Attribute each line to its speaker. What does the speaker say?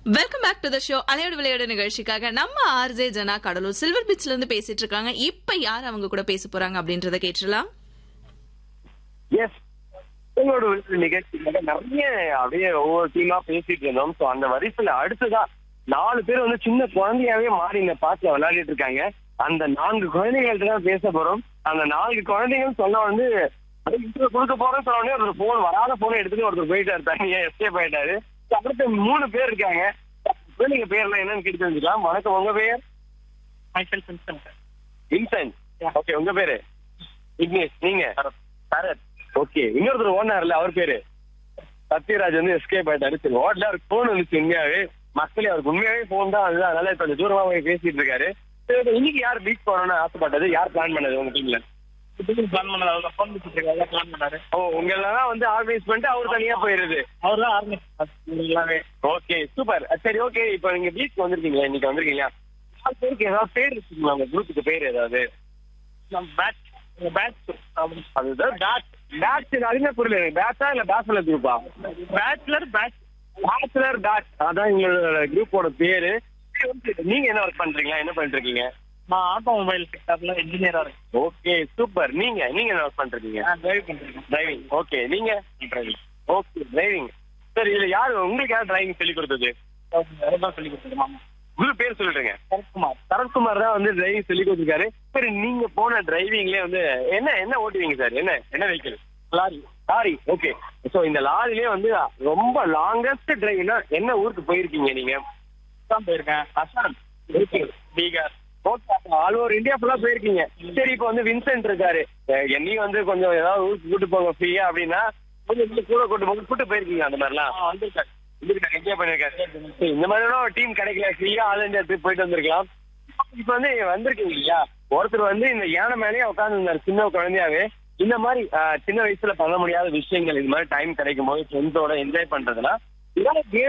Speaker 1: Welcome back to the show அலையோட விளையாடு நிகழ்ச்சிக்காக நம்ம ஆர்ஜே ஜனா கடலூர் சில்வர் பீச்ல இருந்து பேசிட்டு இருக்காங்க இப்ப யார் அவங்க கூட பேச போறாங்க அப்படின்றத கேட்டுலாம்
Speaker 2: எஸ் உங்களோட ஒரு நிகழ்ச்சிக்காக நிறைய அப்படியே ஒவ்வொரு டீமா பேசிட்டு இருந்தோம் சோ அந்த வரிசையில அடுத்ததா நாலு பேர் வந்து சின்ன குழந்தையாவே மாறி இந்த பாட்டுல விளையாடிட்டு இருக்காங்க அந்த நான்கு குழந்தைகள்ட்ட தான் பேச போறோம் அந்த நான்கு குழந்தைகள் சொன்ன வந்து அது intro கொடுக்க போறோம்னு சொன்ன உடனே ஒரு போன் வராத போனை எடுத்துட்டு ஒருத்தர் போயிட்டாரு தனியா எஸ்கேப் ஆயிட்டாரு So, அடுத்து மூணு பேர் இருக்காங்க குழந்தைங்க பேர்லாம் என்னன்னு கேட்டு தெரிஞ்சுக்கலாம் வணக்கம் உங்க பேர்
Speaker 3: myself Vincent.
Speaker 2: வின்சென்ட் ஓகே உங்க பேரு விக்னேஷ் நீங்க சரத் ஓகே இன்னொருத்தர் ஓனார்ல அவர் பேரு சத்யராஜ் வந்து எஸ்கேப் ஆயிட்டாரு சரி ஓட்ல அவருக்கு போன் வந்துச்சு உண்மையாவே மக்களே அவருக்கு உண்மையாவே போன் தான் அதுதான் அதனால கொஞ்சம் தூரமா போய் பேசிட்டு இருக்காரு சரி, இன்னைக்கு யார் பீச் போகணும்னு ஆசைப்பட்டது யார் பிளான் பண்ணது உங்க டீம்ல
Speaker 3: திடீர்னு plan பண்ணாரு. அவர்தான் phone பேசிட்டு இருக்காரு. அதான் plan பண்ணாரு.
Speaker 2: ஓ உங்களெல்லாம் வந்து ஆர்கனைஸ் பண்ணிட்டு அவர் தனியா போயிருது
Speaker 3: அவர்தான் organize பண்ணாரு. இது எல்லாமே.
Speaker 2: ஓகே சூப்பர் சரி ஓகே இப்போ நீங்க பீச் வந்திருக்கீங்களா இன்னைக்கு வந்திருக்கீங்களா நாலு பேருக்கு ஏதாவது பேர் இருக்குங்களா உங்க குரூப்புக்கு பேர் ஏதாவது
Speaker 3: நம்ம batch, இந்த batch, அப்படி.
Speaker 2: அதுதான் பேட் பேட்ச் அதுமே புரியல எனக்கு பேட்சா இல்ல பேச்சுலர் குரூப்பா
Speaker 3: bachelor, batch.
Speaker 2: பேச்சுலர் பேட்ச் அதான் எங்களோட குரூப்போட பேரு நீங்க என்ன ஒர்க் பண்றீங்களா என்ன பண்ணிட்டு இருக்கீங்க
Speaker 3: நான் automobile sector ல engineer ஆ இருக்கேன்.
Speaker 2: ஓகே சூப்பர் நீங்க நீங்க என்ன ஒர்க் பண்றீங்க
Speaker 3: நான் drive பண்றேன்.
Speaker 2: டிரைவிங் ஓகே நீங்க ஓகே டிரைவிங் சரி இதுல யாரு உங்களுக்கு யார் டிரைவிங் சொல்லி கொடுத்தது
Speaker 3: அவர்தான் சொல்லிக் கொடுத்தது மாமா.
Speaker 2: குரு பேர் சொல்லிடுங்க
Speaker 3: சரத்குமார்.
Speaker 2: சரத்குமார் தான் வந்து டிரைவிங் சொல்லி கொடுத்துருக்காரு சரி நீங்க போன டிரைவிங்லயே வந்து என்ன என்ன ஓட்டுவீங்க சார் என்ன என்ன vehicle lorry lorry okay so இந்த லாரிலே வந்து ரொம்ப லாங்கஸ்ட் டிரைவ்னா என்ன ஊருக்கு போயிருக்கீங்க நீங்க
Speaker 3: தான் போயிருக்கேன்.
Speaker 2: Assam
Speaker 3: Bihar.
Speaker 2: All over India ஃபுல்லா போயிருக்கீங்க சரி இப்போ வந்து வின்சென்ட் இருக்காரு அஹ் என்னையும் வந்து கொஞ்சம் ஏதாவது ஊருக்கு கூட்டு போங்க ஃப்ரீயா அப்படின்னா கொஞ்சம் இன்னும் கூட கூட்டு போங்க கூட்டு போயிருக்கீங்க அந்த மாதிரிலாம்
Speaker 3: ஆ, வந்திருக்காரு.
Speaker 2: இருக்காரு என்ஜாய் பண்ணிருக்காரு சரி, இந்த மாதிரி டீம் கிடைக்கல ஃப்ரீயா ஆல் இந்தியா ட்ரிப் போயிட்டு வந்திருக்கலாம் இப்ப வந்து வந்திருக்கீங்க இல்லையா ஒருத்தர் வந்து இந்த யானை மேலேயே உட்கார்ந்து இருந்தாரு சின்ன குழந்தையாவே இந்த மாதிரி அஹ், சின்ன வயசுல பண்ண முடியாத விஷயங்கள் இது மாதிரி டைம் கிடைக்கும் போது ஃப்ரெண்ட்ஸோட என்ஜாய் பண்றதுனா இதான்